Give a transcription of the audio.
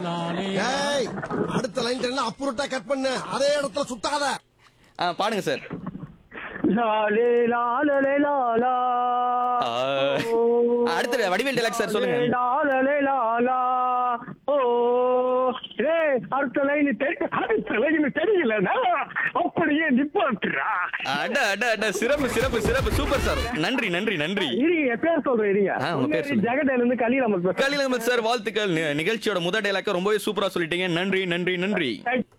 ஏய் அடுத்த லைன் என்ன அப்புறட்டா கட் பண்ணு அதே இடத்துல சுத்தாத ஆ, பாடுங்க சார் லாலே லாலலே லாலா ஆ. அடுத்து வடிவேல் டெலாக் சார் சொல்லுங்க லாலலே லாலா ஓ ஏய் அடுத்த லைன் தெரிய அடுத்த லைன் தெரியலனா அப்படியே நிப்பாட்டுறா அட அட அட சிறப்பு சிறப்பு சிறப்பு சூப்பர் சார் நன்றி நன்றி நன்றி இருங்க என் பேர் சொல்றேன் இருங்க ஆ, உங்க பேர் சொல்லுங்க. ஜெகடையில இருந்து கலீல் அமர் பேசுறேன் கலில் அகமது சார் வாழ்த்துக்கள் நி- நிகழ்ச்சியோட முதல் டைலாக்க ரொம்பவே சூப்பரா சொல்லிட்டீங்க நன்றி நன்றி நன்றி Thank-